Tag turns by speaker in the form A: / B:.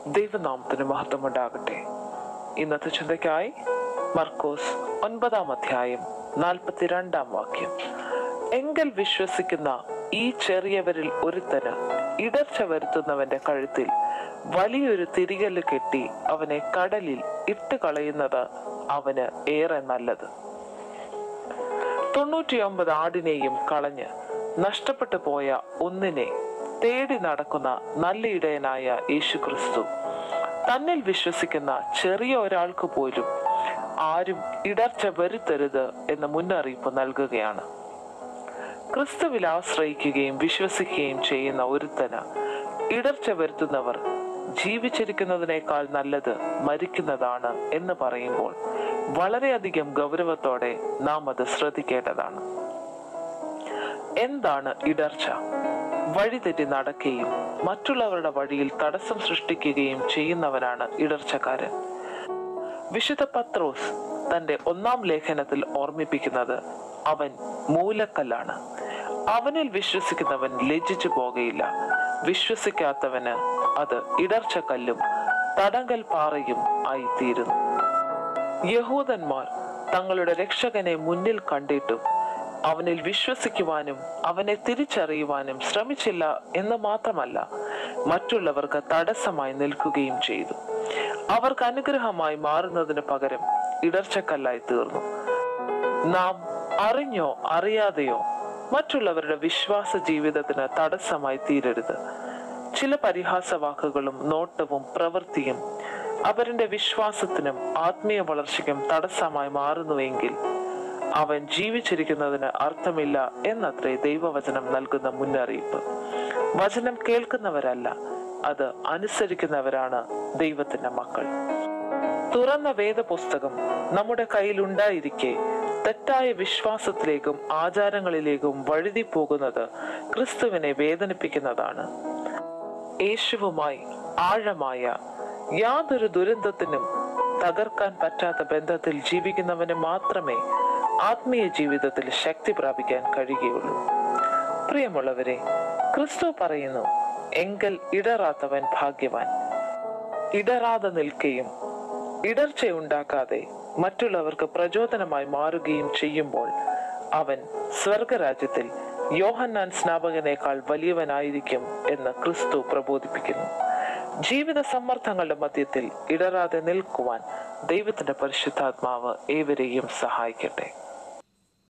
A: ദൈവനാമത്തിന് മഹത്വമുണ്ടാകട്ടെ ഇന്നത്തെ ചിന്തയ്ക്കായി മർക്കോസ് ഒൻപതാം അധ്യായം നാൽപ്പത്തിരണ്ടാം വാക്യം എങ്കിൽ വിശ്വസിക്കുന്ന ഈ ചെറിയവരിൽ ഒരുത്തന് ഇടർച്ച വരുത്തുന്നവന്റെ കഴുത്തിൽ വലിയൊരു തിരികല്ല് കെട്ടി അവനെ കടലിൽ ഇട്ട് കളയുന്നത് അവന് ഏറെ നല്ലത് തൊണ്ണൂറ്റിയൊമ്പത് ആടിനെയും കളഞ്ഞ് നഷ്ടപ്പെട്ടു പോയ ഒന്നിനെ തേടി നടക്കുന്ന നല്ല ഇടയനായ യേശുക്രിസ്തു തന്നിൽ വിശ്വസിക്കുന്ന ചെറിയ ഒരാൾക്ക് പോലും ആരും ഇടർച്ച വരുത്തരുത് എന്ന മുന്നറിയിപ്പ് നൽകുകയാണ് ക്രിസ്തുവിൽ ആശ്രയിക്കുകയും വിശ്വസിക്കുകയും ചെയ്യുന്ന ഒരുത്തന് ഇടർച്ച വരുത്തുന്നവർ ജീവിച്ചിരിക്കുന്നതിനേക്കാൾ നല്ലത് മരിക്കുന്നതാണ് എന്ന് പറയുമ്പോൾ വളരെയധികം ഗൗരവത്തോടെ നാം അത് ശ്രദ്ധിക്കേണ്ടതാണ് എന്താണ് ഇടർച്ച വഴിതെറ്റി നടക്കുകയും മറ്റുള്ളവരുടെ വഴിയിൽ തടസ്സം സൃഷ്ടിക്കുകയും ചെയ്യുന്നവനാണ് ഇടർച്ചക്കാരൻ വിശുദ്ധ പത്രോസ് തന്റെ ഒന്നാം ലേഖനത്തിൽ ഓർമ്മിപ്പിക്കുന്നത് അവൻ മൂലക്കല്ലാണ് അവനിൽ വിശ്വസിക്കുന്നവൻ ലജ്ജിച്ചു പോകുകയില്ല വിശ്വസിക്കാത്തവന് അത് ഇടർച്ചക്കല്ലും തടങ്കൽ പാറയും ആയിത്തീരുന്നു യഹൂദന്മാർ തങ്ങളുടെ രക്ഷകനെ മുന്നിൽ കണ്ടിട്ടും അവനിൽ വിശ്വസിക്കുവാനും അവനെ തിരിച്ചറിയുവാനും ശ്രമിച്ചില്ല എന്ന് മാത്രമല്ല മറ്റുള്ളവർക്ക് തടസ്സമായി നിൽക്കുകയും ചെയ്തു അവർക്ക് അനുഗ്രഹമായി മാറുന്നതിന് പകരം ഇടർച്ചക്കല്ലായി തീർന്നു നാം അറിഞ്ഞോ അറിയാതെയോ മറ്റുള്ളവരുടെ വിശ്വാസ ജീവിതത്തിന് തടസ്സമായി തീരരുത് ചില പരിഹാസ വാക്കുകളും നോട്ടവും പ്രവൃത്തിയും അവരുടെ വിശ്വാസത്തിനും ആത്മീയ വളർച്ചയ്ക്കും തടസ്സമായി മാറുന്നുവെങ്കിൽ അവൻ ജീവിച്ചിരിക്കുന്നതിന് അർത്ഥമില്ല എന്നത്രേ ദൈവവചനം നൽകുന്ന മുന്നറിയിപ്പ് വചനം കേൾക്കുന്നവരല്ല അത് അനുസരിക്കുന്നവരാണ് ദൈവത്തിന്റെ മക്കൾ തുറന്ന വേദപുസ്തകം നമ്മുടെ കയ്യിലുണ്ടായിരിക്കെ തെറ്റായ വിശ്വാസത്തിലേക്കും ആചാരങ്ങളിലേക്കും വഴുതി പോകുന്നത് ക്രിസ്തുവിനെ വേദനിപ്പിക്കുന്നതാണ് യേശുവുമായി ആഴമായ യാതൊരു ദുരന്തത്തിനും തകർക്കാൻ പറ്റാത്ത ബന്ധത്തിൽ ജീവിക്കുന്നവന് മാത്രമേ ആത്മീയ ജീവിതത്തിൽ ശക്തി പ്രാപിക്കാൻ കഴിയുകയുള്ളൂ പ്രിയമുള്ളവരെ ക്രിസ്തു പറയുന്നു എങ്കൽ ഇടറാത്തവൻ ഭാഗ്യവാൻ ഇടറാതെ നിൽക്കുകയും ഇടർച്ചയുണ്ടാക്കാതെ മറ്റുള്ളവർക്ക് പ്രചോദനമായി മാറുകയും ചെയ്യുമ്പോൾ അവൻ സ്വർഗരാജ്യത്തിൽ യോഹന്നാൻ സ്നാപകനേക്കാൾ വലിയവനായിരിക്കും എന്ന് ക്രിസ്തു പ്രബോധിപ്പിക്കുന്നു ജീവിത സമ്മർദ്ദങ്ങളുടെ മധ്യത്തിൽ ഇടറാതെ നിൽക്കുവാൻ ദൈവത്തിന്റെ പരിശുദ്ധാത്മാവ് ഏവരെയും സഹായിക്കട്ടെ